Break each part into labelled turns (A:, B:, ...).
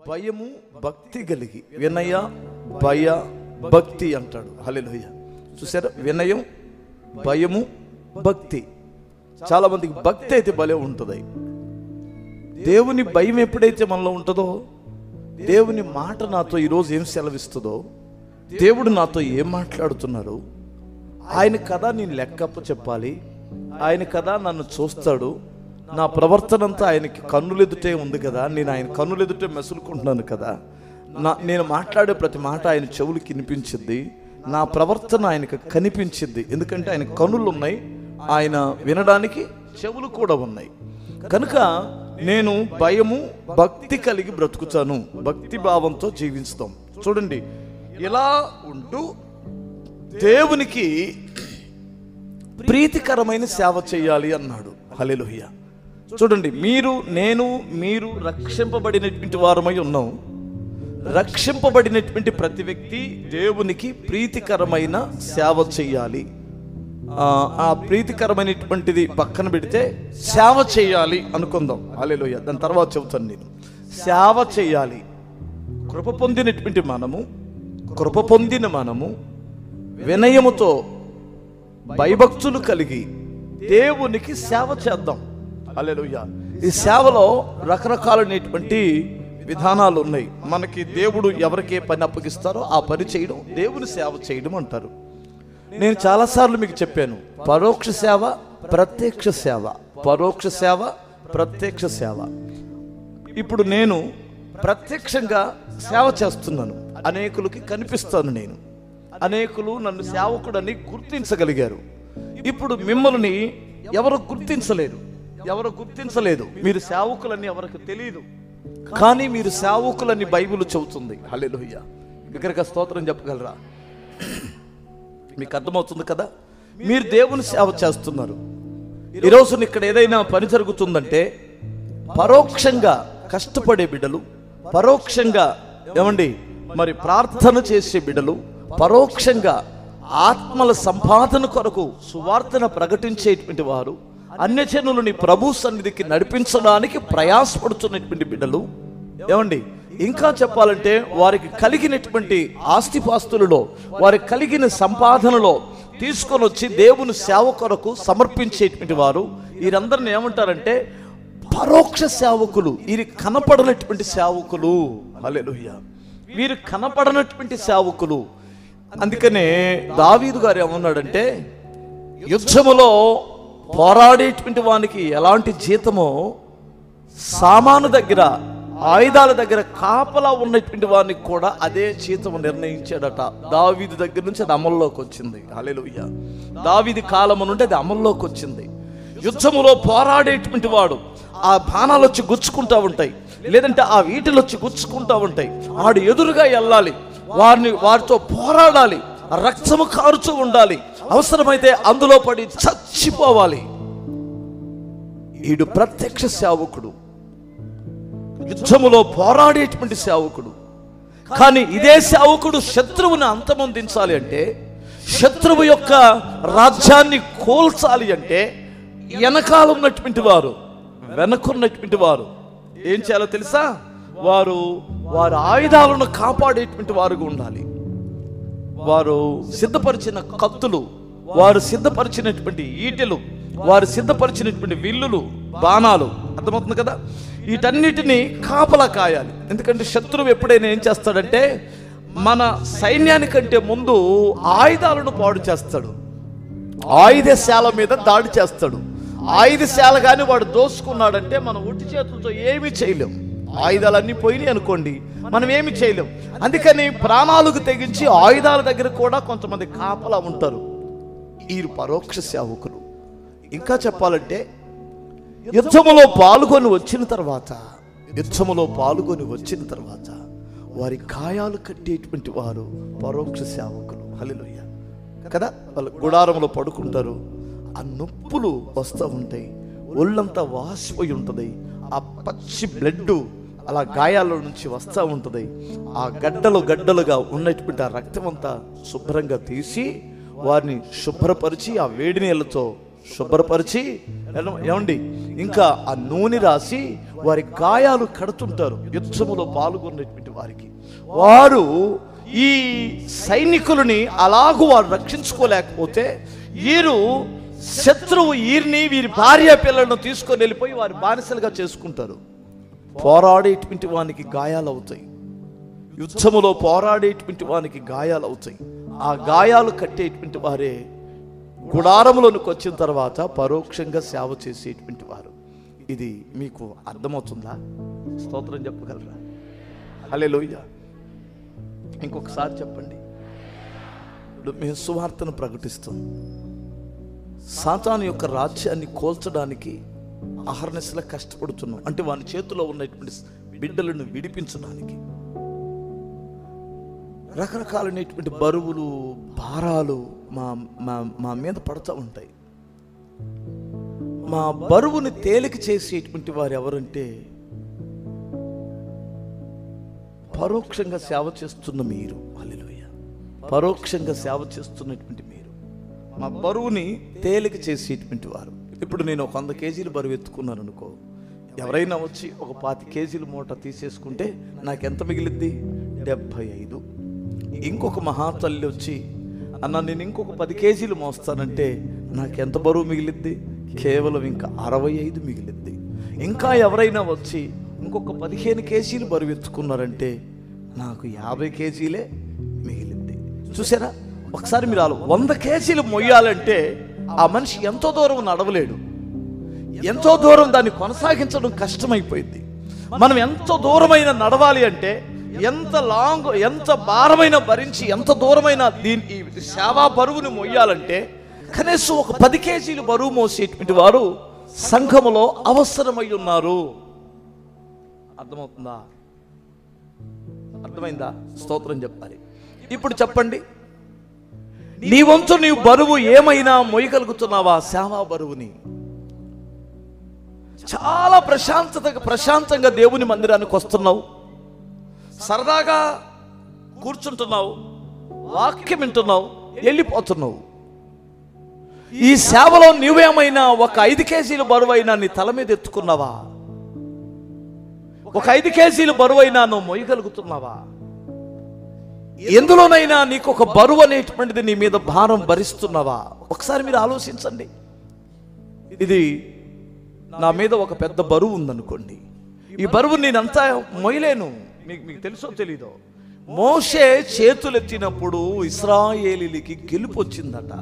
A: భయము భక్తి కలిగి వినయ భయ భక్తి అంటాడు హల్లెలూయా చూసారా వినయం భయము భక్తి చాలా మందికి భక్తి అయితే భలే ఉంటుంది దేవుని భయం ఎప్పుడైతే మనలో ఉంటుందో దేవుని మాట నాతో ఈరోజు ఏం సెలవిస్తుందో దేవుడు నాతో ఏం మాట్లాడుతున్నారు ఆయన కదా నేను లెక్కప్ప చెప్పాలి ఆయన కదా నన్ను చూస్తాడు నా ప్రవర్తన అంతా ఆయనకి కన్నులెదుటే ఉంది కదా నేను ఆయన కన్నులెదుటే మెసులుకుంటున్నాను కదా నా నేను మాట్లాడే ప్రతి మాట ఆయన చెవులకి వినిపించింది నా ప్రవర్తన ఆయనకు కనిపించింది ఎందుకంటే ఆయన కన్నులు ఉన్నాయి ఆయన వినడానికి చెవులు కూడా ఉన్నాయి కనుక నేను భయము భక్తి కలిగి బ్రతుకుతాను భక్తి భావంతో జీవిస్తాం చూడండి ఇలా ఉంటూ దేవునికి ప్రీతికరమైన సేవ చేయాలి అన్నాడు హల్లెలూయా చూడండి మీరు నేను మీరు రక్షింపబడినటువంటి వారమై ఉన్నాం రక్షింపబడినటువంటి ప్రతి వ్యక్తి దేవునికి ప్రీతికరమైన సేవ చేయాలి ఆ, ఆ ప్రీతికరమైనటువంటిది పక్కన పెడితే సేవ చేయాలి అనుకుందాం హల్లెలూయా దాని తర్వాత చెబుతాను నేను సేవ చేయాలి కృప పొందినటువంటి మనము కృప పొందిన మనము వినయముతో భయభక్తులు కలిగి దేవునికి సేవ చేద్దాం హల్లెలూయా ఈ సేవలో రకరకాలైనటువంటి విధానాలు ఉన్నాయి మనకి దేవుడు ఎవరికి ఏ పని అప్పగిస్తారో ఆ పని చేయడం దేవుని సేవ చేయడం అంటారు నేను చాలాసార్లు మీకు చెప్పాను పరోక్ష సేవ ప్రత్యక్ష సేవ పరోక్ష సేవ ప్రత్యక్ష సేవ ఇప్పుడు నేను ప్రత్యక్షంగా సేవ చేస్తున్నాను అనేకులకి కనిపిస్తాను నేను అనేకులు నన్ను సేవకుడని గుర్తించగలిగారు ఇప్పుడు మిమ్మల్ని ఎవరు గుర్తించలేరు ఎవరు గుర్తించలేదు మీరు సేవకులని ఎవరికి తెలియదు కానీ మీరు సేవకులని బైబిల్ చెబుతుంది హల్లెలూయా ఇక్కడికి స్తోత్రం చెప్పగలరా మీకు అర్థమవుతుంది కదా మీరు దేవుని సేవ చేస్తున్నారు ఈరోజు ఇక్కడ ఏదైనా పని జరుగుతుందంటే పరోక్షంగా కష్టపడే బిడ్డలు పరోక్షంగా ఏమండి మరి ప్రార్థన చేసే బిడ్డలు పరోక్షంగా ఆత్మల సంపాదన కొరకు సువార్తను ప్రకటించేటువంటి వారు అన్యజనులని ప్రభు సన్నిధికి నడిపించడానికి ప్రయాసపడుతున్నటువంటి బిడ్డలు ఏమండి ఇంకా చెప్పాలంటే వారికి కలిగినటువంటి ఆస్తిపాస్తులలో వారికి కలిగిన సంపాదనలో తీసుకొని వచ్చి దేవుని సేవ కొరకు సమర్పించేటువంటి వారు వీరందరిని ఏమంటారంటే పరోక్ష సేవకులు వీరి కనపడనటువంటి సేవకులు హల్లెలూయా వీరు కనపడనటువంటి సేవకులు అందుకనే దావీదు గారు ఏమన్నాడంటే యుద్ధములో పోరాడేటువంటి వానికి ఎలాంటి జీతమో సామాను దగ్గర ఆయుధాల దగ్గర కాపలా ఉన్నటువంటి వానికి కూడా అదే జీతం నిర్ణయించాడట దావీది దగ్గర నుంచి అది అమల్లోకి వచ్చింది హల్లెలూయా దావీది కాలము నుండి అది అమల్లోకి వచ్చింది యుద్ధములో పోరాడేటువంటి వాడు ఆ బాణాలు వచ్చి గుచ్చుకుంటా ఉంటాయి లేదంటే ఆ వీటిలు వచ్చి గుచ్చుకుంటా ఉంటాయి ఆడు ఎదురుగా వెళ్ళాలి వారిని వారితో పోరాడాలి రక్తము కారుతూ ఉండాలి అవసరమైతే అందులో పడి చచ్చిపోవాలి ఈడు ప్రత్యక్ష సేవకుడు యుద్ధములో పోరాడేటువంటి సేవకుడు కానీ ఇదే సేవకుడు శత్రువుని అంతమొందించాలి అంటే శత్రువు యొక్క రాజ్యాన్ని కోల్చాలి అంటే వెనకాల ఉన్నటువంటి వారు వెనకున్నటువంటి వారు ఏం చేయాలో తెలుసా వారు వారి ఆయుధాలను కాపాడేటువంటి వారుగా ఉండాలి వారు సిద్ధపరిచిన కత్తులు వారు సిద్ధపరిచినటువంటి ఈటెలు వారు సిద్ధపరిచినటువంటి విల్లులు బాణాలు అర్థమవుతుంది కదా వీటన్నిటిని కాపలా కాయాలి ఎందుకంటే శత్రువు ఎప్పుడైనా ఏం చేస్తాడంటే మన సైన్యానికంటే ముందు ఆయుధాలను పాడు చేస్తాడు ఆయుధశాల మీద దాడి చేస్తాడు ఆయుధశాల కానీ వాడు దోసుకున్నాడంటే మన ఒట్టి చేతులతో ఏమీ చేయలేం ఆయుధాలన్నీ పోయినాయి అనుకోండి మనం ఏమి చేయలేం అందుకని ప్రాణాలకు తెగించి ఆయుధాల దగ్గర కూడా కొంతమంది కాపలా ఉంటారు ఈ పరోక్ష సేవకులు ఇంకా చెప్పాలంటే యుద్ధములో పాల్గొని వచ్చిన తర్వాత యుద్ధములో పాల్గొని వచ్చిన తర్వాత వారి గాయాలు కట్టేటువంటి వారు పరోక్ష సేవకులు హల్లెలూయా కదా వాళ్ళు గుడారంలో పడుకుంటారు ఆ నొప్పులు వస్తూ ఉంటాయి ఒళ్ళంతా వాసిపోయి ఉంటుంది ఆ పచ్చి బ్లడ్ అలా గాయాల నుంచి వస్తూ ఉంటుంది ఆ గడ్డలు గడ్డలుగా ఉన్నటువంటి ఆ రక్తం అంతా శుభ్రంగా తీసి వారిని శుభ్రపరిచి ఆ వేడి నీళ్ళతో శుభ్రపరిచి ఏమ- ఏమండి ఇంకా ఆ నూనె రాసి వారి గాయాలు కడుతుంటారు యుద్ధములో పాల్గొన్నటువంటి వారికి వారు ఈ సైనికులని అలాగూ వారు రక్షించుకోలేకపోతే వీరు శత్రువు వీరిని వీరి భార్య పిల్లలను తీసుకొని వెళ్ళిపోయి వారి బానిసలుగా చేసుకుంటారు పోరాడేటువంటి వానికి గాయాలు అవుతాయి యుద్ధములో పోరాడేటువంటి వానికి గాయాలు అవుతాయి ఆ గాయాలు కట్టేటువంటి వారే గుడారములోనికి వచ్చిన తర్వాత పరోక్షంగా సేవ చేసేటువంటి వారు ఇది మీకు అర్థమవుతుందా స్తోత్రం చెప్పగలరా హలే ఇంకొకసారి చెప్పండి ఇప్పుడు మేము సువార్తను ప్రకటిస్తాం సాతాను యొక్క రాజ్యాన్ని కోల్చడానికి అహర్నిశలా కష్టపడుతున్నాం అంటే వాని చేతిలో ఉన్నటువంటి బిడ్డలను విడిపించడానికి రకరకాలైనటువంటి బరువులు భారాలు మా మా మా మీద పడుతూ ఉంటాయి మా బరువుని తేలిక చేసేటువంటి వారు ఎవరంటే పరోక్షంగా సేవ చేస్తున్న మీరు హల్లెలూయా పరోక్షంగా సేవ చేస్తున్నటువంటి మీరు మా బరువుని తేలిక చేసేటువంటి వారు ఇప్పుడు నేను ఒక వంద కేజీలు బరువు ఎత్తుకున్నాను అనుకో ఎవరైనా వచ్చి ఒక పాతి కేజీల మూట తీసేసుకుంటే నాకు ఎంత మిగిలిద్ది డెబ్భై ఐదు ఇంకొక మహాతల్లి వచ్చి అన్న నేను ఇంకొక పది కేజీలు మోస్తానంటే నాకు ఎంత బరువు మిగిలిద్ది కేవలం ఇంకా అరవై ఐదు మిగిలిద్ది ఇంకా ఎవరైనా వచ్చి ఇంకొక పదిహేను కేజీలు బరువు ఎత్తుకున్నారంటే నాకు యాభై కేజీలే మిగిలింది చూసారా ఒకసారి మీరు ఆలో వంద కేజీలు మొయ్యాలంటే ఆ మనిషి ఎంతో దూరం నడవలేడు ఎంతో దూరం దాన్ని కొనసాగించడం కష్టమైపోయింది మనం ఎంత దూరమైన నడవాలి అంటే ఎంత లాంగ్ ఎంత భారమైన భరించి ఎంత దూరమైన దీని ఈ సేవా బరువుని మొయ్యాలంటే కనీసం ఒక పది కేజీలు బరువు మోసేటువంటి వారు సంఘములో అవసరమై ఉన్నారు అర్థమవుతుందా అర్థమైందా స్తోత్రం చెప్పాలి ఇప్పుడు చెప్పండి నీ వంతు నీవు బరువు ఏమైనా మొయ్యగలుగుతున్నావా సేవా బరువుని చాలా ప్రశాంతత ప్రశాంతంగా దేవుని మందిరానికి వస్తున్నావు సరదాగా కూర్చుంటున్నావు వాక్యం వింటున్నావు వెళ్ళిపోతున్నావు ఈ సేవలో నీవేమైనా ఒక ఐదు కేజీల బరువైనా నీ తల మీద ఎత్తుకున్నావా ఒక ఐదు కేజీల బరువైనా నువ్వు మొయ్యగలుగుతున్నావా ఎందులోనైనా నీకు ఒక బరువు అనేటువంటిది నీ మీద భారం భరిస్తున్నావా ఒకసారి మీరు ఆలోచించండి ఇది నా మీద ఒక పెద్ద బరువు ఉందనుకోండి ఈ బరువు నేనంతా మొయ్యలేను మీకు మీకు తెలుసో తెలీదో మోషే చేతులెత్తినప్పుడు ఇస్రాయేలీలకి గెలుపు వచ్చిందట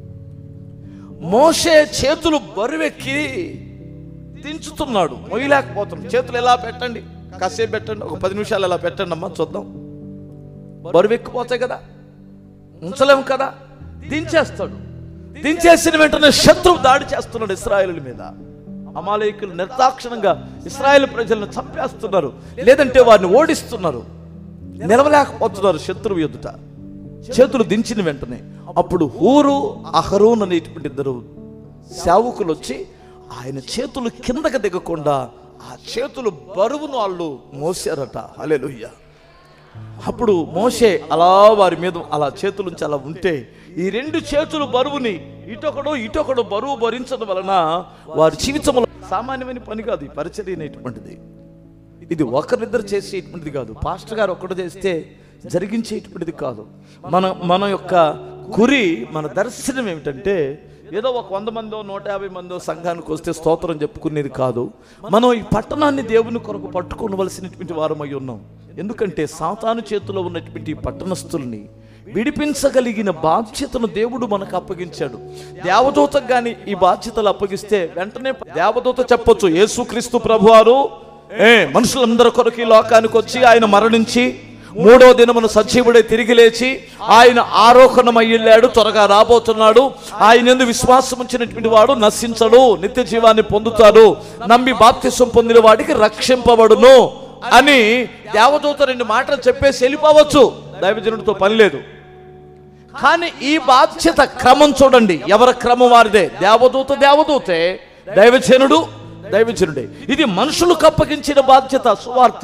A: మోషే చేతులు బరువెక్కి దించుతున్నాడు మొయ్యలేకపోతున్నాడు చేతులు ఎలా పెట్టండి కాసేపు పెట్టండి ఒక పది నిమిషాలు ఎలా పెట్టండి అమ్మా చూద్దాం బరువెక్కిపోతాయి కదా ఉంచలేము కదా దించేస్తాడు దించేసిన వెంటనే శత్రువు దాడి చేస్తున్నాడు ఇస్రాయేల్ మీద అమాలయకులు నిర్దాక్షిణంగా ఇస్రాయేల్ ప్రజలను చంపేస్తున్నారు లేదంటే వారిని ఓడిస్తున్నారు నిలవలేకపోతున్నారు శత్రువు ఎదుట చేతులు దించిన వెంటనే అప్పుడు హూరు అహరోన్ అనేటువంటి ఇద్దరు సేవకులు వచ్చి ఆయన చేతులు కిందకి దిగకుండా ఆ చేతులు బరువును వాళ్ళు మోసారట హల్లెలూయా అప్పుడు మోషే అలా వారి మీద అలా చేతులుంచి అలా ఉంటే ఈ రెండు చేతులు బరువుని ఇటొకడు ఇటొకడు బరువు భరించడం వలన వారి జీవితంలో సామాన్యమైన పని కాదు ఈ పరిచర్య అనేటువంటిది ఇది ఒకరిద్దరు చేసేటువంటిది కాదు పాస్టర్ గారు ఒక్కడు చేస్తే జరిగించేటువంటిది కాదు మన మన యొక్క గురి మన దర్శనం ఏమిటంటే ఏదో ఒక వంద మందో నూట యాభై మందో సంఘానికి వస్తే స్తోత్రం చెప్పుకునేది కాదు మనం ఈ పట్టణాన్ని దేవుని కొరకు పట్టుకోవలసినటువంటి వారమై ఉన్నాం ఎందుకంటే సాతాను చేతిలో ఉన్నటువంటి ఈ పట్టణస్థుల్ని విడిపించగలిగిన బాధ్యతను దేవుడు మనకు అప్పగించాడు దేవదూతకు గాని ఈ బాధ్యతలు అప్పగిస్తే వెంటనే దేవదూత చెప్పొచ్చు యేసుక్రీస్తు ప్రభువారు ఏ మనుషులందరి కొరకు ఈ లోకానికి వచ్చి ఆయన మరణించి మూడో దినమును సజీవుడే తిరిగి లేచి ఆయన ఆరోహణమయ్యాడు త్వరగా రాబోతున్నాడు ఆయన ఎందు విశ్వాసం ఉంచినటువంటి వాడు నశించడు నిత్య జీవాన్ని పొందుతాడు నమ్మి బాప్తిసం పొందిన వాడికి రక్షింపబడును అని దేవదూత రెండు మాటలు చెప్పేసి వెళ్ళిపోవచ్చు దైవజనుడితో పని లేదు కానీ ఈ బాధ్యత క్రమం చూడండి ఎవరి క్రమం వారిదే దేవదూత దేవదూతే దైవజనుడు దైవజనుడే ఇది మనుషులకు అప్పగించిన బాధ్యత సువార్త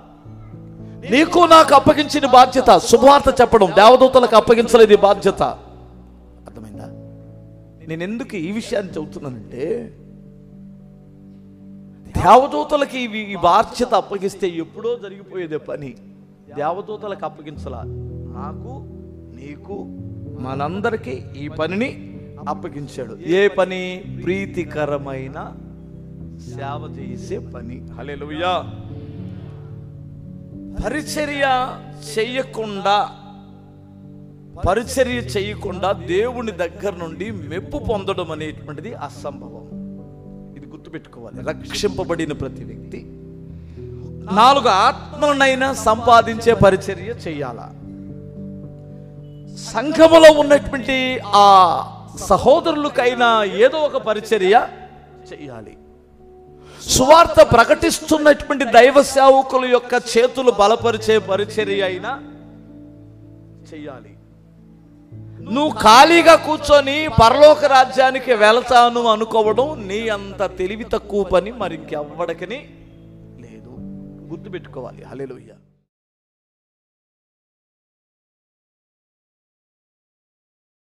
A: నీకు నాకు అప్పగించిన బాధ్యత శుభవార్త చెప్పడం దేవదూతలకు అప్పగించలేదు ఈ బాధ్యత అర్థమైందా నేను ఎందుకు ఈ విషయాన్ని చెబుతున్నానంటే దేవదూతలకి ఇవి ఈ బాధ్యత అప్పగిస్తే ఎప్పుడో జరిగిపోయేదే పని దేవదూతలకు అప్పగించలా నాకు నీకు మనందరికీ ఈ పనిని అప్పగించాడు ఏ పని ప్రీతికరమైన సేవ చేసే పని హల్లెలూయా పరిచర్య చెయ్యకుండా పరిచర్య చేయకుండా దేవుని దగ్గర నుండి మెప్పు పొందడం అనేటువంటిది అసంభవం ఇది గుర్తుపెట్టుకోవాలి రక్షింపబడిన ప్రతి వ్యక్తి నాలుగు ఆత్మలనైనా సంపాదించే పరిచర్య చెయ్యాలా సంఘములో ఉన్నటువంటి ఆ సహోదరులకైనా ఏదో ఒక పరిచర్య చెయ్యాలి సువార్త ప్రకటిస్తున్నటువంటి దైవ సేవకుల యొక్క చేతులు బలపరిచే పరిచర్య అయినా చెయ్యాలి నువ్వు ఖాళీగా కూర్చొని పరలోక రాజ్యానికి వెళతాను అనుకోవడం నీ అంత తెలివి తక్కువ పని మరి ఇంకెవ్వడికని లేదు గుర్తుపెట్టుకోవాలి హల్లెలూయా